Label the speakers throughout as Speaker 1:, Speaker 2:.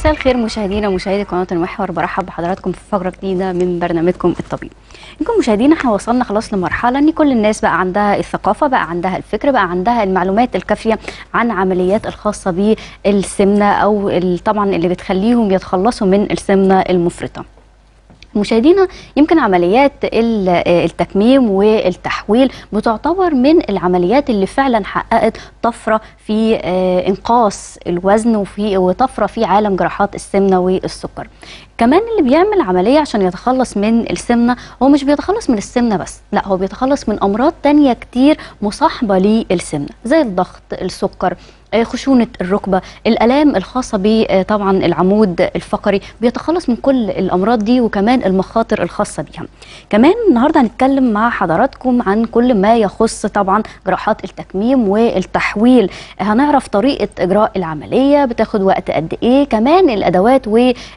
Speaker 1: مساء الخير مشاهدينا ومشاهدي قناه المحور برحب بحضراتكم في فقره جديده من برنامجكم الطبيب. يمكن مشاهدينا احنا وصلنا خلاص لمرحله ان كل الناس بقى عندها الثقافه بقى عندها الفكر بقى عندها المعلومات الكافيه عن عمليات الخاصه بالسمنه او ال- طبعا اللي بتخليهم يتخلصوا من السمنه المفرطه. مشاهدينا يمكن عمليات ال- التكميم والتحويل بتعتبر من العمليات اللي فعلا حققت طفره في آه، انقاص الوزن وفي وطفره في عالم جراحات السمنه والسكر. كمان اللي بيعمل عمليه عشان يتخلص من السمنه هو مش بيتخلص من السمنه بس، لا هو بيتخلص من امراض تانية كتير مصاحبه للسمنه زي الضغط، السكر، آه، خشونة الركبة الآلام الخاصة بطبعا العمود الفقري بيتخلص من كل الأمراض دي وكمان المخاطر الخاصة بيها كمان النهاردة هنتكلم مع حضراتكم عن كل ما يخص طبعا جراحات التكميم والتحويل هنعرف طريقة إجراء العملية بتاخد وقت قد إيه كمان الأدوات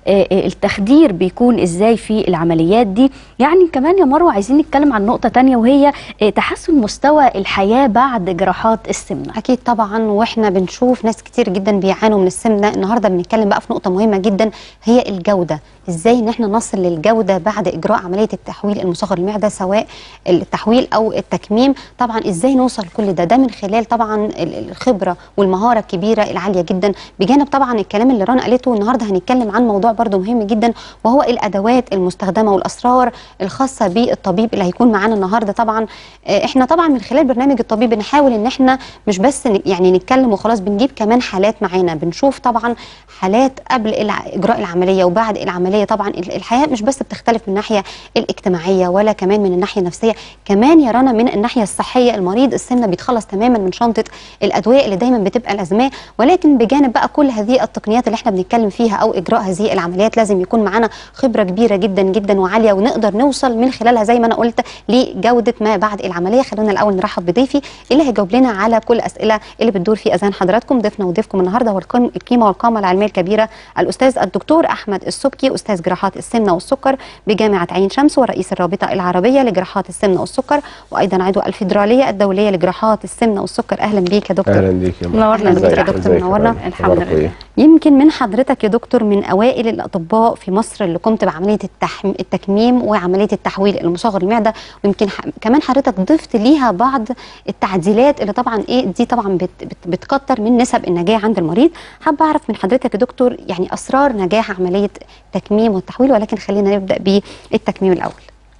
Speaker 1: والتخدير بيكون إزاي في العمليات دي يعني كمان يا مروة عايزين نتكلم عن نقطة تانية وهي آه، تحسن مستوى الحياة بعد جراحات السمنة
Speaker 2: اكيد طبعا واحنا بنشوف ناس كتير جدا بيعانوا من السمنه النهارده بنتكلم بقى في نقطه مهمه جدا هي الجوده ازاي ان احنا نصل للجوده بعد اجراء عمليه التحويل المصغر المعده سواء التحويل او التكميم طبعا ازاي نوصل كل ده ده من خلال طبعا ال- الخبره والمهاره الكبيره العاليه جدا بجانب طبعا الكلام اللي رنا قالته النهارده هنتكلم عن موضوع برضو مهم جدا وهو الادوات المستخدمه والاسرار الخاصه بالطبيب اللي هيكون معانا النهارده طبعا آه، احنا طبعا من خلال برنامج الطبيب بنحاول ان احنا مش بس ن- يعني نتكلم وخلاص بنجيب كمان حالات معانا بنشوف طبعا حالات قبل الع- اجراء العمليه وبعد العمليه طبعا ال- الحياه مش بس بتختلف من الناحيه الاجتماعيه ولا كمان من الناحيه النفسيه كمان يا رنا من الناحيه الصحيه المريض السمنه بيتخلص تماما من شنطه الادويه اللي دايما بتبقى لازماه ولكن بجانب بقى كل هذه التقنيات اللي احنا بنتكلم فيها او اجراء هذه العمليات لازم يكون معانا خبره كبيره جدا جدا وعاليه ونقدر نوصل من خلالها زي ما انا قلت لجوده ما بعد العمليه خلونا الاول نرحب بضيفي اللي هيجاوب لنا على كل الاسئله اللي بتدور في اذهان حضراتكم ضيفنا وضيفكم النهارده هو القيم- القيمه والقامه العلميه الكبيره الاستاذ الدكتور احمد السبكي استاذ جراحات السمنه والسكر بجامعه عين شمس ورئيس الرابطه العربيه لجراحات السمنه والسكر وايضا عضو الفيدراليه الدوليه لجراحات السمنه والسكر اهلا بيك يا دكتور
Speaker 3: اهلا بيك يا مرحبا.
Speaker 1: منورنا
Speaker 2: أهلاً بيك يا
Speaker 3: ازيك؟
Speaker 2: دكتور،
Speaker 3: ازيك يا
Speaker 2: منورنا.
Speaker 3: فندم؟
Speaker 1: الحمد
Speaker 3: أخباركم
Speaker 1: لله.
Speaker 3: إيه؟
Speaker 2: يمكن من حضرتك يا دكتور من اوائل الاطباء في مصر اللي قمت بعمليه التحم... التكميم وعمليه التحويل المصغر المعده ويمكن ح... كمان حضرتك ضفت ليها بعض التعديلات اللي طبعا ايه دي طبعا بت... بت... بتكتر من نسب النجاح عند المريض حابه اعرف من حضرتك يا دكتور يعني اسرار نجاح عمليه التكميم والتحويل ولكن خلينا نبدا بالتكميم الاول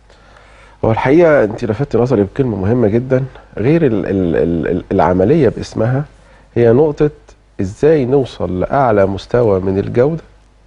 Speaker 3: هو الحقيقه انت لفتت نظري بكلمه مهمه جدا غير ال ال ال العمليه باسمها هي نقطه ازاي نوصل لاعلى مستوى من الجوده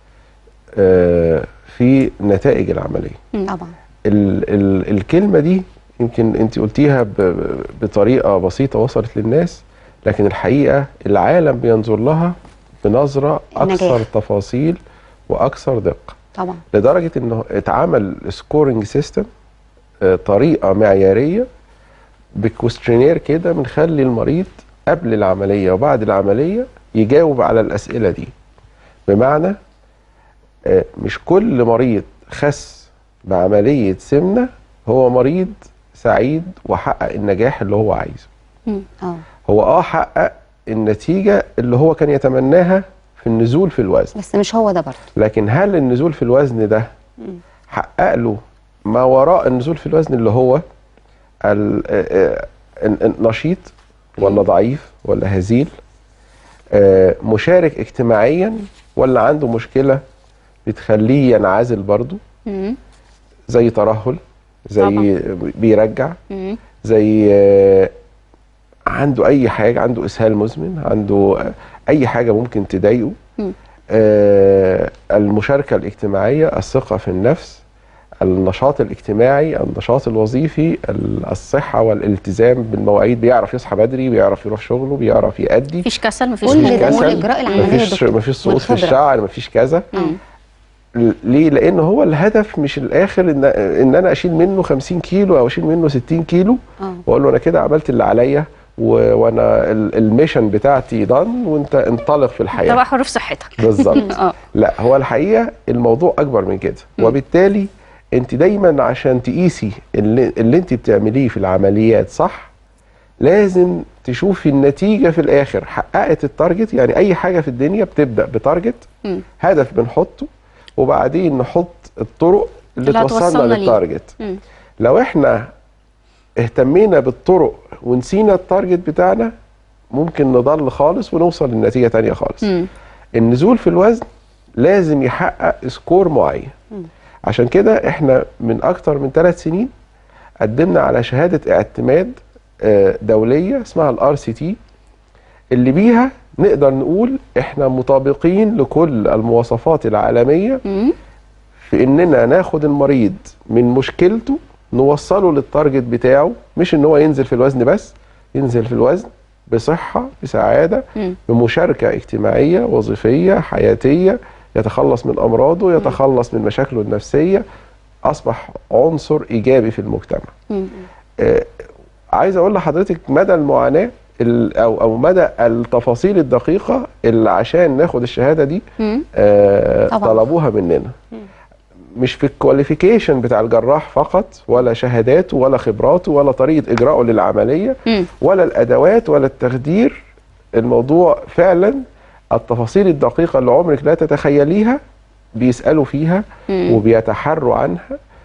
Speaker 3: آه، في نتائج العمليه
Speaker 2: طبعا
Speaker 3: ال ال الكلمه دي يمكن انت قلتيها ب- ب- بطريقه بسيطه وصلت للناس لكن الحقيقه العالم بينظر لها بنظره اكثر
Speaker 2: النجاح.
Speaker 3: تفاصيل واكثر دقه
Speaker 2: طبعا
Speaker 3: لدرجه انه اتعمل سكورنج سيستم طريقه معياريه بكوستشنير كده بنخلي المريض قبل العمليه وبعد العمليه يجاوب على الاسئله دي بمعنى آه، مش كل مريض خس بعمليه سمنه هو مريض سعيد وحقق النجاح اللي هو عايزه
Speaker 2: اه
Speaker 3: هو اه حقق النتيجه اللي هو كان يتمناها في النزول في الوزن
Speaker 2: بس مش هو ده برضه
Speaker 3: لكن هل النزول في الوزن ده حقق له ما وراء النزول في الوزن اللي هو ال- آه، آه، النشيط ولا ضعيف ولا هزيل آه، مشارك اجتماعيا ولا عنده مشكلة بتخليه ينعزل برضه
Speaker 1: مم.
Speaker 3: زي ترهل زي
Speaker 1: طبعاً.
Speaker 3: بيرجع
Speaker 1: مم.
Speaker 3: زي آه، عنده اي حاجه عنده اسهال مزمن عنده آه، اي حاجه ممكن تضايقه
Speaker 1: مم.
Speaker 3: آه، المشاركه الاجتماعيه الثقه في النفس النشاط الاجتماعي النشاط الوظيفي ال- الصحه والالتزام بالمواعيد بيعرف يصحى بدري بيعرف يروح شغله بيعرف يأدي
Speaker 1: مفيش كسل مفيش
Speaker 2: كل
Speaker 3: مفيش
Speaker 2: ده
Speaker 1: خمول.
Speaker 2: من
Speaker 3: كسل
Speaker 2: اجراء العمليه يا
Speaker 3: مفيش
Speaker 2: دكتور
Speaker 3: مفيش سقوط في
Speaker 2: والخبرة.
Speaker 3: الشعر مفيش كذا
Speaker 1: مم.
Speaker 3: ليه؟ لان هو الهدف مش الاخر ان ان انا اشيل منه 50 كيلو او اشيل منه 60 كيلو
Speaker 2: اه
Speaker 3: واقول له انا كده عملت اللي عليا و- وانا ال- الميشن بتاعتي دان وانت انطلق في الحياه
Speaker 1: طبعا حروف صحتك
Speaker 3: بالظبط
Speaker 1: اه
Speaker 3: لا هو الحقيقه الموضوع اكبر من كده
Speaker 1: مم.
Speaker 3: وبالتالي انت دايما عشان تقيسي اللي, اللي انت بتعمليه في العمليات صح لازم تشوفي النتيجه في الاخر حققت التارجت يعني اي حاجه في الدنيا بتبدا بتارجت
Speaker 1: مم.
Speaker 3: هدف بنحطه وبعدين نحط الطرق اللي
Speaker 1: اللي
Speaker 3: توصلنا
Speaker 1: هتوصلنا ليه.
Speaker 3: للتارجت
Speaker 1: مم.
Speaker 3: لو احنا اهتمينا بالطرق ونسينا التارجت بتاعنا ممكن نضل خالص ونوصل لنتيجه تانية خالص
Speaker 1: مم.
Speaker 3: النزول في الوزن لازم يحقق سكور معين عشان كده احنا من اكتر من ثلاث سنين قدمنا على شهاده اعتماد آه، دوليه اسمها الار سي تي اللي بيها نقدر نقول احنا مطابقين لكل المواصفات العالميه
Speaker 1: مم.
Speaker 3: في اننا ناخد المريض من مشكلته نوصله للتارجت بتاعه مش ان هو ينزل في الوزن بس ينزل في الوزن بصحة بسعادة
Speaker 1: مم.
Speaker 3: بمشاركة اجتماعية وظيفية حياتية يتخلص من أمراضه يتخلص من مشاكله النفسية أصبح عنصر إيجابي في المجتمع
Speaker 1: مم.
Speaker 3: آه، عايز أقول لحضرتك مدى المعاناة ال- أو أو مدى التفاصيل الدقيقة اللي عشان ناخد الشهادة دي
Speaker 1: مم.
Speaker 3: آه،
Speaker 2: طبعاً.
Speaker 3: طلبوها مننا مش في الكواليفيكيشن بتاع الجراح فقط ولا شهاداته ولا خبراته ولا طريقه اجراءه للعمليه
Speaker 1: مم.
Speaker 3: ولا الادوات ولا التخدير الموضوع فعلا التفاصيل الدقيقه اللي عمرك لا تتخيليها بيسالوا فيها
Speaker 1: مم.
Speaker 3: وبيتحروا عنها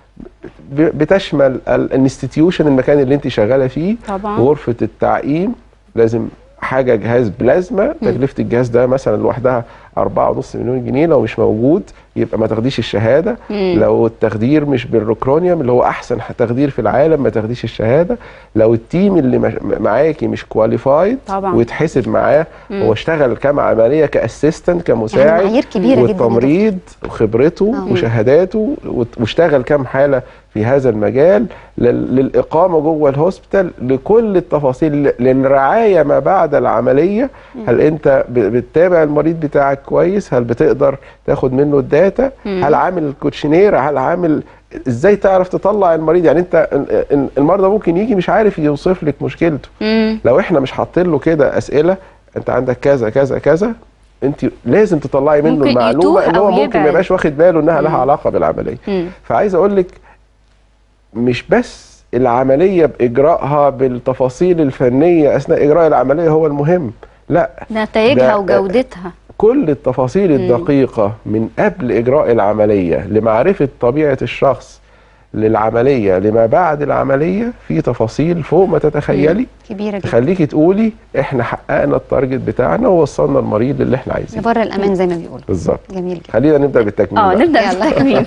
Speaker 3: ب- بتشمل الانستتيوشن المكان اللي انت شغاله فيه
Speaker 1: طبعا
Speaker 3: غرفه التعقيم لازم حاجه جهاز بلازما تكلفه الجهاز ده مثلا لوحدها 4.5 مليون جنيه لو مش موجود يبقى ما تاخديش الشهاده
Speaker 1: مم.
Speaker 3: لو التخدير مش بالروكرونيوم اللي هو احسن تخدير في العالم ما تاخديش الشهاده لو التيم اللي مش- معاكي مش كواليفايد
Speaker 1: طبعا.
Speaker 3: ويتحسب معاه هو اشتغل كام عمليه كاسيستنت كمساعد
Speaker 2: يعني معايير كبيرة جدا يا دكتور.
Speaker 3: والتمريض وخبرته
Speaker 2: آه.
Speaker 3: وشهاداته وت- واشتغل كام حاله في هذا المجال لل- للاقامه جوه الهوسبيتال لكل التفاصيل ل- للرعايه ما بعد العمليه هل انت ب- بتتابع المريض بتاعك كويس هل بتقدر تاخد منه الداتا
Speaker 1: مم.
Speaker 3: هل عامل الكوتشنير هل عامل ازاي تعرف تطلع المريض يعني انت ال- ال- المرضى ممكن يجي مش عارف يوصف لك مشكلته
Speaker 1: مم.
Speaker 3: لو احنا مش حاطين له كده اسئله انت عندك كذا كذا كذا انت لازم تطلعي منه
Speaker 1: ممكن
Speaker 3: المعلومه
Speaker 1: يتوه
Speaker 3: اللي هو
Speaker 1: أو
Speaker 3: ممكن ما
Speaker 1: يبعد.
Speaker 3: يبقاش واخد باله انها لها
Speaker 1: مم.
Speaker 3: علاقه بالعمليه
Speaker 1: مم.
Speaker 3: فعايز اقول لك مش بس العمليه باجرائها بالتفاصيل الفنيه اثناء اجراء العمليه هو المهم لا
Speaker 1: نتائجها
Speaker 3: ده-
Speaker 1: وجودتها
Speaker 3: كل التفاصيل الدقيقه من قبل اجراء العمليه لمعرفه طبيعه الشخص للعمليه لما بعد العمليه في تفاصيل فوق ما تتخيلي
Speaker 2: كبيره جدا
Speaker 3: تخليكي تقولي احنا حققنا التارجت بتاعنا ووصلنا المريض اللي احنا عايزينه
Speaker 2: بره الامان زي ما بيقولوا
Speaker 3: بالظبط
Speaker 2: جميل جدا
Speaker 3: خلينا نبدا بالتكميل
Speaker 1: اه
Speaker 3: بقى.
Speaker 1: نبدا
Speaker 2: يلا.
Speaker 1: بالتكميم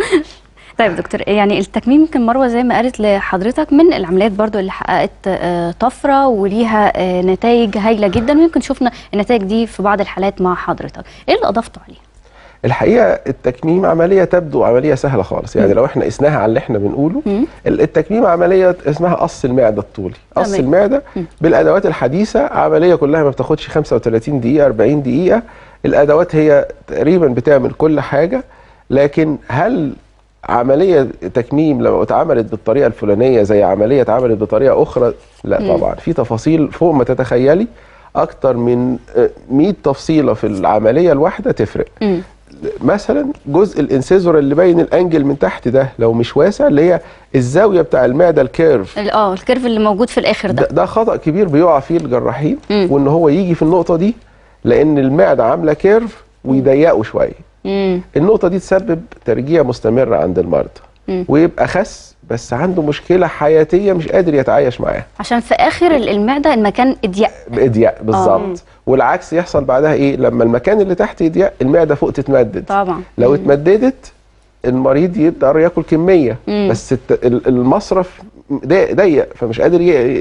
Speaker 1: طيب دكتور يعني التكميم يمكن مروه زي ما قالت لحضرتك من العمليات برضو اللي حققت آه، طفره وليها آه، نتائج هايله جدا ويمكن شفنا النتائج دي في بعض الحالات مع حضرتك ايه اللي اضفته عليها
Speaker 3: الحقيقه التكميم عمليه تبدو عمليه سهله خالص يعني لو احنا قسناها على اللي احنا بنقوله
Speaker 1: مم.
Speaker 3: ال- التكميم عمليه اسمها قص المعده الطولي قص
Speaker 1: تمام.
Speaker 3: المعده بالادوات الحديثه عمليه كلها ما بتاخدش 35 دقيقه 40 دقيقه الادوات هي تقريبا بتعمل كل حاجه لكن هل عمليه تكميم لو اتعملت بالطريقه الفلانيه زي عمليه اتعملت بطريقه اخرى لا
Speaker 1: مم.
Speaker 3: طبعا في تفاصيل فوق ما تتخيلي اكتر من آه، 100 تفصيله في العمليه الواحده تفرق
Speaker 1: مم.
Speaker 3: مثلا جزء الانسيزور اللي باين الانجل من تحت ده لو مش واسع اللي هي الزاويه بتاع المعده الكيرف
Speaker 1: ال- اه الكيرف اللي موجود في الاخر
Speaker 3: ده,
Speaker 1: ده
Speaker 3: ده خطا كبير بيقع فيه الجراحين
Speaker 1: مم.
Speaker 3: وان هو يجي في النقطه دي لان المعده عامله كيرف ويضيقوا شويه
Speaker 1: مم.
Speaker 3: النقطه دي تسبب ترجيع مستمر عند المرضى
Speaker 1: مم.
Speaker 3: ويبقى خس بس عنده مشكله حياتيه مش قادر يتعايش معاها
Speaker 1: عشان في اخر ال- المعده المكان اضيق
Speaker 3: باضياق بالظبط والعكس يحصل بعدها ايه لما المكان اللي تحت يضيق المعده فوق تتمدد
Speaker 1: طبعا
Speaker 3: لو اتمددت المريض يقدر ياكل كميه
Speaker 1: مم.
Speaker 3: بس الت- ال- المصرف ضيق ضيق فمش قادر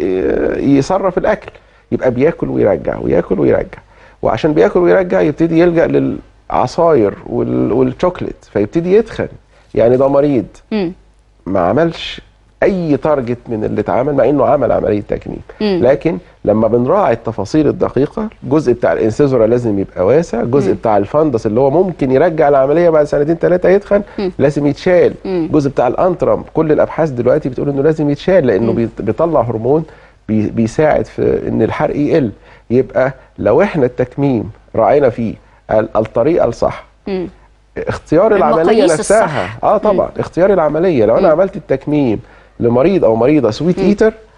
Speaker 3: ي- يصرف الاكل يبقى بياكل ويرجع وياكل ويرجع وعشان بياكل ويرجع يبتدي يلجا للعصاير وال- والشوكليت فيبتدي يتخن يعني ده مريض
Speaker 1: مم.
Speaker 3: ما عملش اي تارجت من اللي اتعمل مع انه عمل عمليه تكميم
Speaker 1: مم.
Speaker 3: لكن لما بنراعي التفاصيل الدقيقه الجزء بتاع الانسيزورا لازم يبقى واسع الجزء
Speaker 1: مم.
Speaker 3: بتاع الفندس اللي هو ممكن يرجع العمليه بعد سنتين ثلاثه يتخن
Speaker 1: مم.
Speaker 3: لازم يتشال
Speaker 1: مم.
Speaker 3: الجزء بتاع الانترم كل الابحاث دلوقتي بتقول انه لازم يتشال لانه
Speaker 1: مم.
Speaker 3: بيط- بيطلع هرمون بي- بيساعد في ان الحرق يقل يبقى لو احنا التكميم راعينا فيه ال- الطريقه الصح
Speaker 1: مم.
Speaker 3: اختيار العمليه
Speaker 1: المقاييس
Speaker 3: نفسها
Speaker 1: الصح.
Speaker 3: اه طبعا اختيار العمليه لو انا
Speaker 1: مم.
Speaker 3: عملت التكميم لمريض او مريضه سويت
Speaker 1: مم.
Speaker 3: ايتر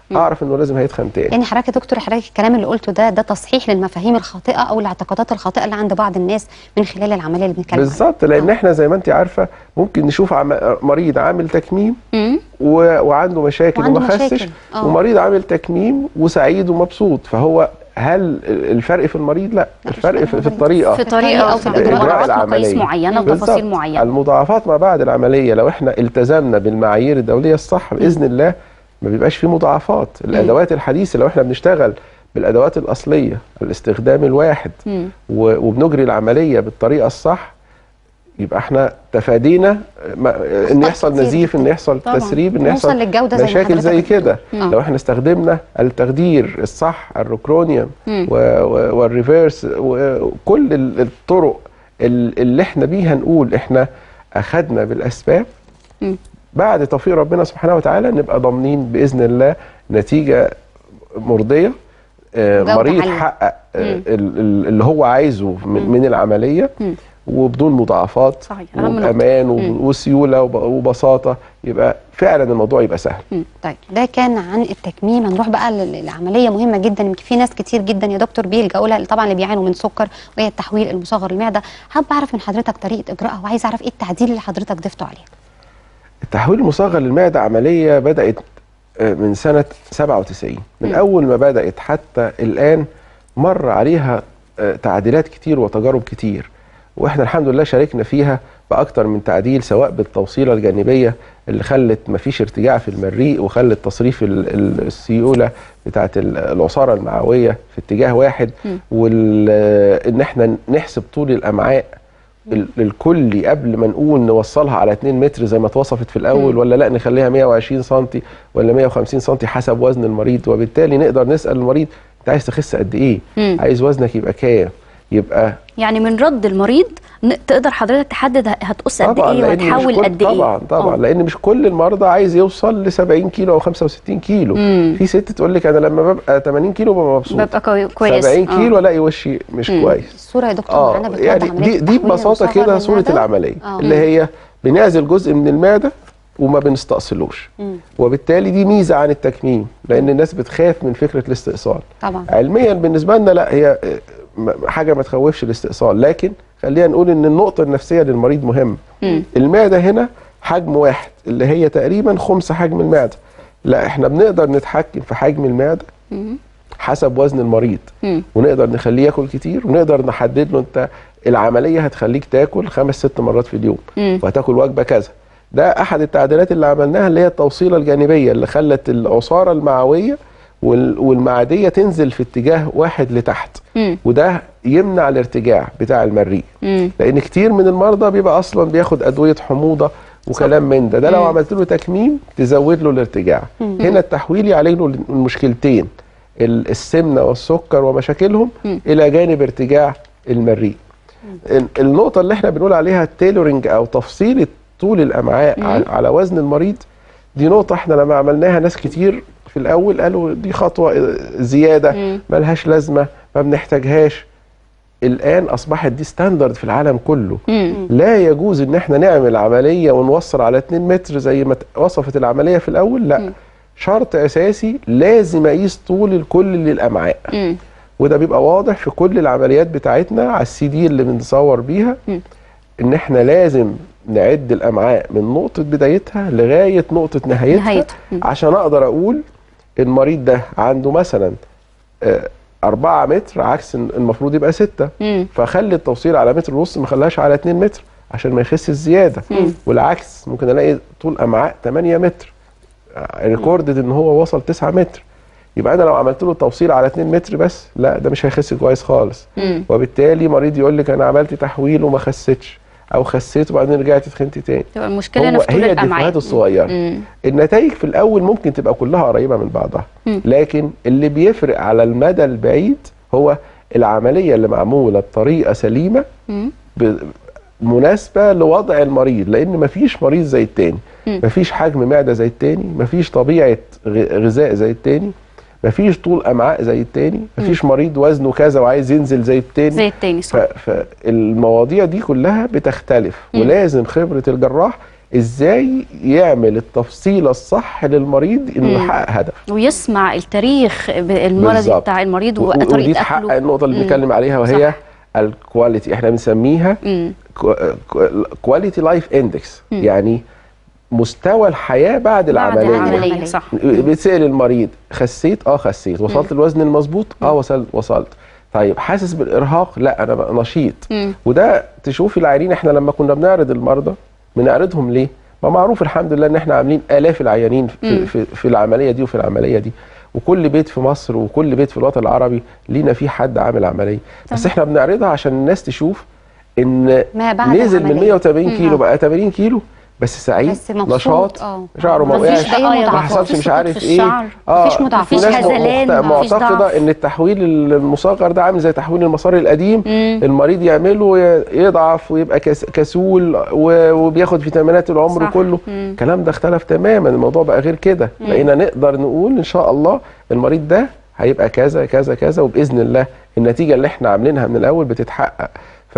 Speaker 3: اعرف انه لازم هيتخن تاني
Speaker 2: يعني حضرتك يا دكتور حضرتك الكلام اللي قلته ده ده تصحيح للمفاهيم الخاطئه او الاعتقادات الخاطئه اللي عند بعض الناس من خلال العمليه اللي بنتكلم عليها.
Speaker 3: بالظبط لان
Speaker 2: آه.
Speaker 3: احنا زي ما انت عارفه ممكن نشوف عم... مريض عامل تكميم
Speaker 1: مم.
Speaker 3: و... وعنده مشاكل
Speaker 2: وعنده
Speaker 3: وما خسش
Speaker 2: مشاكل. آه.
Speaker 3: ومريض عامل تكميم وسعيد ومبسوط فهو هل الفرق في المريض لا,
Speaker 2: لا، مش
Speaker 3: الفرق في,
Speaker 2: فرق
Speaker 3: في
Speaker 2: المريض.
Speaker 3: الطريقه
Speaker 1: في طريقه
Speaker 2: أو في
Speaker 1: وفي
Speaker 2: الإجراء
Speaker 1: مراعاه
Speaker 3: العملية.
Speaker 1: مقاييس معينه
Speaker 3: بالظبط.
Speaker 1: وتفاصيل معينه
Speaker 3: المضاعفات ما بعد العمليه لو احنا التزمنا بالمعايير الدوليه الصح باذن الله ما بيبقاش فيه مضاعفات الادوات الحديثه لو احنا بنشتغل بالادوات الاصليه الاستخدام الواحد
Speaker 1: مم.
Speaker 3: و- وبنجري العمليه بالطريقه الصح يبقى احنا تفادينا ما- ان يحصل
Speaker 2: كتير
Speaker 3: نزيف ان
Speaker 2: جداً.
Speaker 3: يحصل
Speaker 1: طبعاً.
Speaker 3: تسريب ان
Speaker 2: نوصل
Speaker 3: يحصل
Speaker 2: للجودة زي ما
Speaker 3: مشاكل
Speaker 2: حضرتك
Speaker 3: زي
Speaker 2: بتقول.
Speaker 3: كده
Speaker 1: مم.
Speaker 3: لو احنا استخدمنا التخدير الصح الروكرونيوم
Speaker 1: مم.
Speaker 3: و- و- والريفيرس وكل ال- الطرق ال- اللي احنا بيها نقول احنا اخدنا بالاسباب
Speaker 1: مم.
Speaker 3: بعد توفيق ربنا سبحانه وتعالى نبقى ضامنين باذن الله نتيجه مرضيه آه،
Speaker 2: جودة
Speaker 3: مريض
Speaker 2: عالية.
Speaker 3: حقق آه،
Speaker 1: مم.
Speaker 3: ال- ال- اللي هو عايزه من, من العمليه
Speaker 1: مم.
Speaker 3: وبدون مضاعفات
Speaker 1: صحيح، أهم نقطة.
Speaker 3: وبامان وب-
Speaker 1: مم.
Speaker 3: وسيوله وب- وبساطه يبقى فعلا الموضوع يبقى سهل
Speaker 2: طيب ده كان عن التكميم هنروح بقى لل- لعمليه مهمه جدا يمكن في ناس كتير جدا يا دكتور بيلجأوا لها طبعا اللي بيعانوا من سكر وهي التحويل المصغر المعده حابه اعرف من حضرتك طريقه اجراءها وعايز اعرف ايه التعديل اللي حضرتك ضفته عليها
Speaker 3: التحويل المصغر للمعده عمليه بدات آه، من سنه 97 من
Speaker 1: مم.
Speaker 3: اول ما بدات حتى الان مر عليها آه، تعديلات كتير وتجارب كتير واحنا الحمد لله شاركنا فيها باكتر من تعديل سواء بالتوصيله الجانبيه اللي خلت مفيش ارتجاع في المريء وخلت تصريف ال- ال- السيوله بتاعه ال- العصاره المعويه في اتجاه واحد
Speaker 1: مم.
Speaker 3: وان احنا نحسب طول الامعاء ال- الكلي قبل ما نقول نوصلها على 2 متر زي ما اتوصفت في الاول
Speaker 1: مم.
Speaker 3: ولا لا نخليها 120 سم ولا 150 سم حسب وزن المريض وبالتالي نقدر نسال المريض انت عايز تخس قد ايه؟
Speaker 1: مم.
Speaker 3: عايز وزنك يبقى كام؟ يبقى
Speaker 1: يعني من رد المريض ن- تقدر حضرتك تحدد ه- هتقص قد
Speaker 3: طبعا
Speaker 1: ايه
Speaker 3: لان مش
Speaker 1: وهتحول
Speaker 3: كل
Speaker 1: قد ايه
Speaker 3: طبعا طبعا
Speaker 1: آه.
Speaker 3: لان مش كل المرضى عايز يوصل ل 70 كيلو او 65 كيلو
Speaker 1: مم.
Speaker 3: في ست تقول لك انا لما ببقى 80 كيلو ببقى مبسوط
Speaker 1: ببقى كوي- كويس
Speaker 3: 70
Speaker 1: آه.
Speaker 3: كيلو الاقي وشي مش
Speaker 1: مم.
Speaker 3: كويس
Speaker 2: الصوره يا دكتور
Speaker 3: اه
Speaker 2: معانا بتوضح
Speaker 3: يعني
Speaker 2: عملية
Speaker 3: دي دي
Speaker 2: التحويل
Speaker 3: ببساطه
Speaker 2: المصغر
Speaker 3: كده صوره
Speaker 2: للمعدة.
Speaker 3: العمليه
Speaker 2: آه.
Speaker 3: اللي هي بنعزل جزء من المعده وما بنستأصلوش
Speaker 2: مم.
Speaker 3: وبالتالي دي ميزه عن التكميم لان الناس بتخاف من فكره الاستئصال
Speaker 2: طبعا
Speaker 3: علميا بالنسبه لنا لا هي آه، م- حاجه ما تخوفش الاستئصال لكن خلينا نقول ان النقطه النفسيه للمريض مهمه
Speaker 1: مم.
Speaker 3: المعده هنا حجم واحد اللي هي تقريبا خمس حجم المعده لا احنا بنقدر نتحكم في حجم المعده
Speaker 1: مم.
Speaker 3: حسب وزن المريض
Speaker 1: مم.
Speaker 3: ونقدر نخليه ياكل كتير ونقدر نحدد له انت العمليه هتخليك تاكل خمس ست مرات في اليوم
Speaker 1: مم.
Speaker 3: وهتاكل وجبه كذا ده احد التعديلات اللي عملناها اللي هي التوصيله الجانبيه اللي خلت العصاره المعويه وال- والمعديه تنزل في اتجاه واحد لتحت
Speaker 1: مم.
Speaker 3: وده يمنع الارتجاع بتاع المريء
Speaker 1: مم.
Speaker 3: لان كتير من المرضى بيبقى اصلا بياخد ادويه حموضه وكلام من ده ده لو
Speaker 1: مم.
Speaker 3: عملت له تكميم تزود له الارتجاع
Speaker 2: مم.
Speaker 3: هنا التحويل يعالج له المشكلتين ال- السمنه والسكر ومشاكلهم
Speaker 1: مم.
Speaker 3: الى جانب ارتجاع المريء ال- النقطه اللي احنا بنقول عليها التيلورنج او تفصيل طول الامعاء
Speaker 1: مم.
Speaker 3: على, على وزن المريض دي نقطه احنا لما عملناها ناس كتير في الاول قالوا دي خطوه زياده
Speaker 1: مم.
Speaker 3: ملهاش لازمه ما بنحتاجهاش الان اصبحت دي ستاندرد في العالم كله
Speaker 1: مم.
Speaker 3: لا يجوز ان احنا نعمل عمليه ونوصل على 2 متر زي ما ت- وصفت العمليه في الاول لا
Speaker 1: مم.
Speaker 3: شرط اساسي لازم اقيس طول الكل للامعاء
Speaker 1: مم.
Speaker 3: وده بيبقى واضح في كل العمليات بتاعتنا على السي دي اللي بنصور بيها
Speaker 1: مم.
Speaker 3: ان احنا لازم نعد الامعاء من نقطه بدايتها لغايه نقطه نهايتها,
Speaker 1: نهايتها. مم.
Speaker 3: عشان اقدر اقول المريض ده عنده مثلا آه، أربعة متر عكس إن المفروض يبقى ستة
Speaker 1: مم.
Speaker 3: فخلي التوصيل على متر ونص ما خليهاش على 2 متر عشان ما يخس الزياده
Speaker 1: مم.
Speaker 3: والعكس ممكن الاقي طول امعاء 8 متر ريكوردد ان هو وصل 9 متر يبقى انا لو عملت له توصيل على 2 متر بس لا ده مش هيخس كويس خالص
Speaker 1: مم.
Speaker 3: وبالتالي مريض يقول لك انا عملت تحويل وما خسيتش او خسيت وبعدين رجعت تخنت تاني
Speaker 1: تبقى المشكله هنا
Speaker 3: هو
Speaker 1: في طول
Speaker 3: هي
Speaker 1: الامعاء
Speaker 3: الدفعات الصغيره
Speaker 1: مم.
Speaker 3: النتائج في الاول ممكن تبقى كلها قريبه من بعضها
Speaker 1: مم.
Speaker 3: لكن اللي بيفرق على المدى البعيد هو العمليه اللي معموله بطريقه سليمه
Speaker 1: مم.
Speaker 3: ب- مناسبه لوضع المريض لان مفيش مريض زي التاني
Speaker 1: مم.
Speaker 3: مفيش حجم معده زي التاني مفيش طبيعه غ- غذاء زي التاني مفيش طول امعاء زي التاني مفيش مريض وزنه كذا وعايز ينزل زي التاني
Speaker 1: زي التاني
Speaker 3: ف-
Speaker 1: صح
Speaker 3: فالمواضيع دي كلها بتختلف
Speaker 1: مم.
Speaker 3: ولازم خبره الجراح ازاي يعمل التفصيله الصح للمريض انه
Speaker 1: مم.
Speaker 3: يحقق هدف
Speaker 1: ويسمع التاريخ ب- المرضي
Speaker 3: بالظبط.
Speaker 1: بتاع المريض
Speaker 3: و- ودي
Speaker 1: وطريقه
Speaker 3: تحقق
Speaker 1: اكله
Speaker 3: النقطه اللي
Speaker 1: مم.
Speaker 3: بنتكلم عليها وهي
Speaker 1: صح.
Speaker 3: الكواليتي احنا بنسميها
Speaker 1: مم.
Speaker 3: كواليتي لايف اندكس يعني مستوى الحياه بعد العمليه
Speaker 1: العمليه صح
Speaker 3: بتسال المريض خسيت اه خسيت وصلت الوزن المظبوط اه وصلت وصلت طيب حاسس بالارهاق لا انا بقى نشيط
Speaker 1: مم.
Speaker 3: وده تشوفي العيانين احنا لما كنا بنعرض المرضى بنعرضهم ليه ما معروف الحمد لله ان احنا عاملين الاف العيانين في, في, في العمليه دي وفي العمليه دي وكل بيت في مصر وكل بيت في الوطن العربي لينا فيه حد عامل عمليه بس احنا بنعرضها عشان الناس تشوف ان
Speaker 2: ما بعد
Speaker 3: نزل من
Speaker 2: العملية.
Speaker 3: 180 كيلو بقى 80 كيلو بس سعيد
Speaker 2: بس مبسوط،
Speaker 3: نشاط
Speaker 2: اه.
Speaker 3: شعره ما
Speaker 2: مفيش
Speaker 3: وقعش
Speaker 2: أي
Speaker 3: ما
Speaker 2: مضاعفات.
Speaker 3: حصلش
Speaker 1: مفيش
Speaker 3: مش
Speaker 1: سقوط
Speaker 3: عارف
Speaker 1: في
Speaker 3: ايه
Speaker 1: الشعر.
Speaker 2: مفيش مضاعفات.
Speaker 3: في
Speaker 1: مفيش
Speaker 3: ناس
Speaker 1: هزلان، مفيش ضعف.
Speaker 3: معتقده ان التحويل المصغر ده عامل زي تحويل المسار القديم
Speaker 1: مم.
Speaker 3: المريض يعمله ي- يضعف ويبقى كس- كسول و- وبياخد فيتامينات العمر
Speaker 1: صح.
Speaker 3: كله
Speaker 1: مم.
Speaker 3: الكلام ده اختلف تماما الموضوع بقى غير كده بقينا نقدر نقول ان شاء الله المريض ده هيبقى كذا كذا كذا وباذن الله النتيجه اللي احنا عاملينها من الاول بتتحقق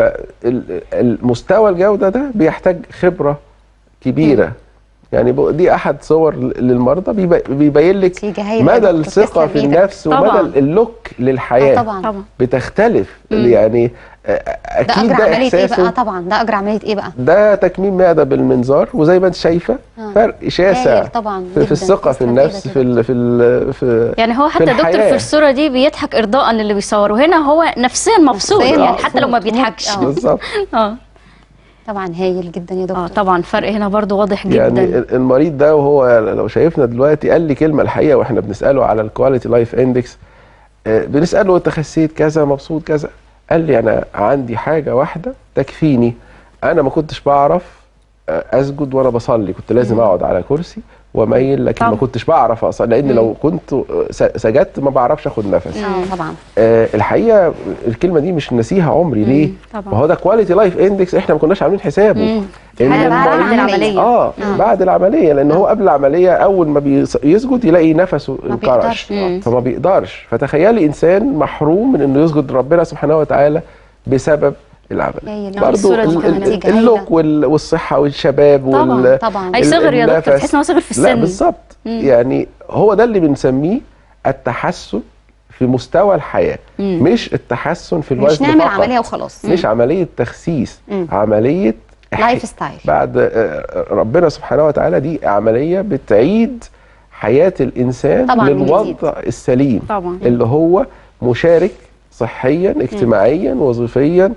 Speaker 3: فالمستوى الجوده ده بيحتاج خبره كبيره يعني ب- دي احد صور للمرضى بيبي- بيبين لك
Speaker 2: نتيجة هايلة يا
Speaker 3: مدى
Speaker 2: دكتور،
Speaker 3: الثقه
Speaker 2: تسلم
Speaker 3: في
Speaker 2: إيدك.
Speaker 3: النفس
Speaker 1: طبعاً.
Speaker 3: ومدى اللوك للحياه
Speaker 2: آه طبعا
Speaker 1: طبعا
Speaker 3: بتختلف
Speaker 1: مم.
Speaker 3: يعني آه،
Speaker 2: ده
Speaker 3: اكيد
Speaker 2: اجر
Speaker 3: ده
Speaker 2: عمليه ايه بقى
Speaker 3: احساسه
Speaker 2: طبعا ده اجر عمليه ايه بقى
Speaker 3: ده تكميم معده بالمنظار وزي ما انت شايفه
Speaker 2: آه.
Speaker 3: فرق شاسع
Speaker 2: هايل طبعا
Speaker 3: في,
Speaker 2: جداً.
Speaker 3: في الثقه في
Speaker 2: تسلم
Speaker 3: النفس
Speaker 2: إيدك
Speaker 3: في
Speaker 2: يا
Speaker 3: ال في ال في
Speaker 1: يعني هو حتى دكتور
Speaker 3: الحياة.
Speaker 1: في الصوره دي بيضحك ارضاء للي بيصور وهنا هو نفسيا مبسوط
Speaker 2: نفسياً
Speaker 1: يعني حتى لو ما
Speaker 2: مبسوط.
Speaker 1: بيضحكش
Speaker 2: آه.
Speaker 3: بالظبط
Speaker 1: اه
Speaker 2: طبعا هايل جدا يا
Speaker 1: اه
Speaker 2: دكتور
Speaker 1: طبعا فرق هنا برضو واضح جدا
Speaker 3: يعني ال- المريض ده وهو لو شايفنا دلوقتي قال لي كلمه الحقيقه واحنا بنساله على الكواليتي لايف اندكس بنساله انت خسيت كذا مبسوط كذا قال لي انا عندي حاجه واحده تكفيني انا ما كنتش بعرف آه، اسجد وانا بصلي كنت لازم اقعد على كرسي واميل لكن ما
Speaker 1: طبعا.
Speaker 3: كنتش بعرف اصلي لان لو كنت آه، س- سجدت ما بعرفش اخد نفس
Speaker 2: اه طبعا
Speaker 3: آه الحقيقه الكلمه دي مش ناسيها عمري ليه؟
Speaker 1: طبعا.
Speaker 3: ما هو ده كواليتي لايف اندكس احنا ما كناش عاملين حسابه
Speaker 1: مم.
Speaker 3: إن
Speaker 2: حاجة بعد
Speaker 3: المريض-
Speaker 2: العملية.
Speaker 3: اه
Speaker 2: آه.
Speaker 3: بعد العمليه لان هو قبل العمليه اول ما بيس- يسجد يلاقي نفسه
Speaker 2: ما
Speaker 3: انقرش
Speaker 2: بيقدرش يقعد.
Speaker 3: فما بيقدرش فتخيلي انسان محروم من انه يسجد لربنا سبحانه وتعالى بسبب العمليه
Speaker 2: هايل
Speaker 1: آه،
Speaker 3: برضو
Speaker 1: الصورة دي
Speaker 3: ال-
Speaker 1: كمان
Speaker 3: ال-
Speaker 2: نتيجة هايلة.
Speaker 3: اللوك وال- والصحه والشباب
Speaker 1: طبعاً،
Speaker 3: وال
Speaker 2: طبعا
Speaker 1: اي صغر يا دكتور
Speaker 3: النفس.
Speaker 1: تحس ان هو صغر في
Speaker 3: لا
Speaker 1: السن
Speaker 3: بالظبط يعني هو ده اللي بنسميه التحسن في مستوى الحياه
Speaker 1: مم.
Speaker 3: مش التحسن في الوزن
Speaker 2: مش نعمل
Speaker 3: فقط.
Speaker 2: عمليه وخلاص
Speaker 3: مش عمليه تخسيس
Speaker 2: مم.
Speaker 3: عمليه
Speaker 2: لايف ستايل
Speaker 3: بعد آه، ربنا سبحانه وتعالى دي عمليه بتعيد حياه الانسان
Speaker 2: طبعاً من
Speaker 3: للوضع
Speaker 2: جديد.
Speaker 3: السليم
Speaker 1: طبعا
Speaker 3: اللي هو مشارك صحيا اجتماعيا وظيفيا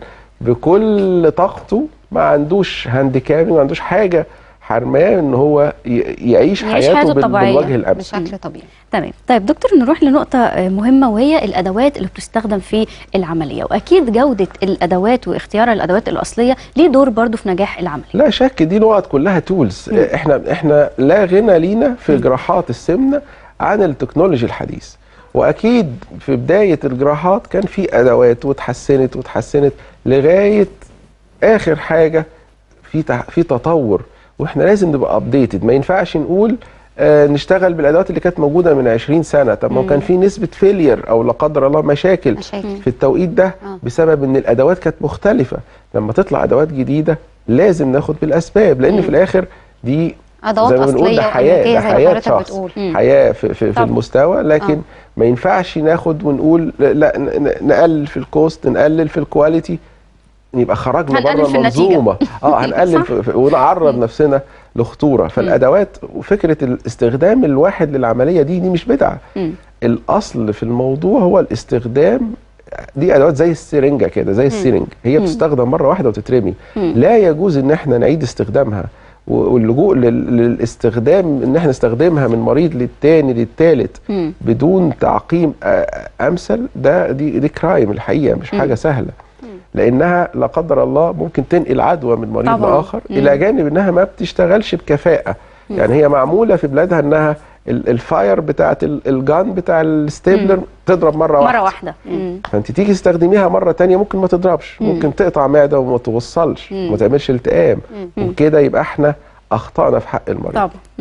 Speaker 3: بكل طاقته ما عندوش هانديكاب ما عندوش حاجه حرماه ان هو ي- يعيش
Speaker 1: يعيش
Speaker 3: حياته
Speaker 1: حياته
Speaker 3: بال-
Speaker 1: الطبيعية.
Speaker 3: بالوجه الامثل
Speaker 2: بشكل طبيعي
Speaker 1: تمام طيب دكتور نروح لنقطة آه، مهمة وهي الأدوات اللي بتستخدم في العملية وأكيد جودة الأدوات واختيار الأدوات الأصلية ليه دور برضو في نجاح العملية
Speaker 3: لا شك دي نقط كلها تولز احنا احنا لا غنى لينا في جراحات السمنه عن التكنولوجي الحديث واكيد في بدايه الجراحات كان في ادوات وتحسنت وتحسنت لغايه اخر حاجه في تح- في تطور واحنا لازم نبقى ابديتد ما ينفعش نقول آه نشتغل بالادوات اللي كانت موجوده من 20 سنه طب ما هو كان في نسبه فيلير او لا قدر الله مشاكل
Speaker 2: مشاكل
Speaker 3: في التوقيت ده
Speaker 2: آه.
Speaker 3: بسبب ان الادوات كانت مختلفه لما تطلع ادوات جديده لازم ناخد بالاسباب لان في الاخر دي
Speaker 2: ادوات
Speaker 3: زي ما بنقول
Speaker 2: اصليه
Speaker 3: ده حياه
Speaker 2: وأمريكية
Speaker 3: ده
Speaker 2: زي ما
Speaker 3: حياه
Speaker 2: حضرتك
Speaker 3: شخص
Speaker 2: بتقول
Speaker 1: مم.
Speaker 3: حياه في, في, في
Speaker 1: طبعا.
Speaker 3: المستوى لكن
Speaker 2: آه.
Speaker 3: ما ينفعش ناخد ونقول لا ن- ن- نقلل في الكوست نقلل في الكواليتي يبقى خرجنا
Speaker 1: هنقلل
Speaker 3: بره
Speaker 1: في النتيجة.
Speaker 3: المنظومه اه هنقلل في في ونعرض نفسنا لخطوره فالادوات وفكره الاستخدام الواحد للعمليه دي دي مش بدعه
Speaker 1: مم.
Speaker 3: الاصل في الموضوع هو الاستخدام دي ادوات زي السرنجه كده زي السرنج هي بتستخدم مره واحده وتترمي
Speaker 1: مم.
Speaker 3: لا يجوز ان احنا نعيد استخدامها و- واللجوء لل- للاستخدام ان احنا نستخدمها من مريض للتاني للتالت
Speaker 1: مم.
Speaker 3: بدون تعقيم آه، امثل ده دي دي كرايم الحقيقه مش حاجه سهله لانها لا قدر الله ممكن تنقل عدوى من مريض
Speaker 1: طبعاً.
Speaker 3: لاخر
Speaker 1: مم.
Speaker 3: الى جانب انها ما بتشتغلش بكفاءه يعني هي معموله في بلادها انها ال- الفاير بتاعت ال- الجان بتاع الستيبلر تضرب مره واحده
Speaker 1: مرة واحدة مم.
Speaker 3: فانت تيجي تستخدميها مره تانية ممكن ما تضربش ممكن تقطع معده وما توصلش وما تعملش التئام وكده يبقى احنا اخطانا في حق المريض
Speaker 1: طبعا مم.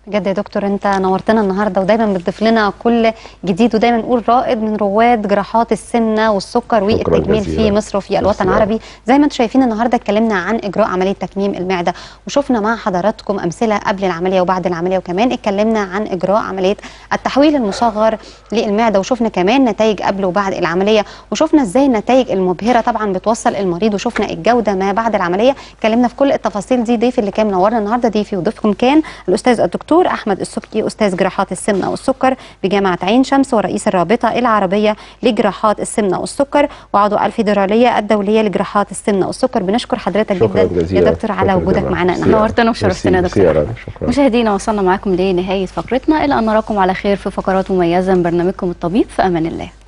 Speaker 2: بجد يا دكتور انت نورتنا النهارده ودايما بتضيف لنا كل جديد ودايما نقول رائد من رواد جراحات السمنه والسكر
Speaker 3: شكراً
Speaker 2: والتجميل
Speaker 3: جزيلاً.
Speaker 2: في مصر وفي الوطن
Speaker 3: تسلم.
Speaker 2: العربي زي ما انتم شايفين النهارده اتكلمنا عن اجراء عمليه تكميم المعده وشفنا مع حضراتكم امثله قبل العمليه وبعد العمليه وكمان اتكلمنا عن اجراء عمليه التحويل المصغر للمعده وشفنا كمان نتائج قبل وبعد العمليه وشفنا ازاي النتائج المبهره طبعا بتوصل المريض وشفنا الجوده ما بعد العمليه اتكلمنا في كل التفاصيل دي ضيف اللي كان منورنا النهارده ضيفي وضيفكم كان الاستاذ الدكتور احمد السبكي استاذ جراحات السمنه والسكر بجامعه عين شمس ورئيس الرابطه العربيه لجراحات السمنه والسكر وعضو الفيدراليه الدوليه لجراحات السمنه والسكر بنشكر حضرتك
Speaker 3: شكرا
Speaker 2: جدا
Speaker 3: جزيلا
Speaker 2: يا دكتور على
Speaker 3: شكراً
Speaker 2: وجودك
Speaker 3: جزيلاً.
Speaker 2: معنا
Speaker 3: ميرسي.
Speaker 2: النهارده
Speaker 1: نورتنا وشرفتنا يا
Speaker 3: ميرسي-
Speaker 1: دكتور.
Speaker 3: ميرسي يا رنا، شكرا
Speaker 1: مشاهدينا وصلنا معكم لنهايه فقرتنا الى ان نراكم على خير في فقرات مميزه من برنامجكم الطبيب في امان الله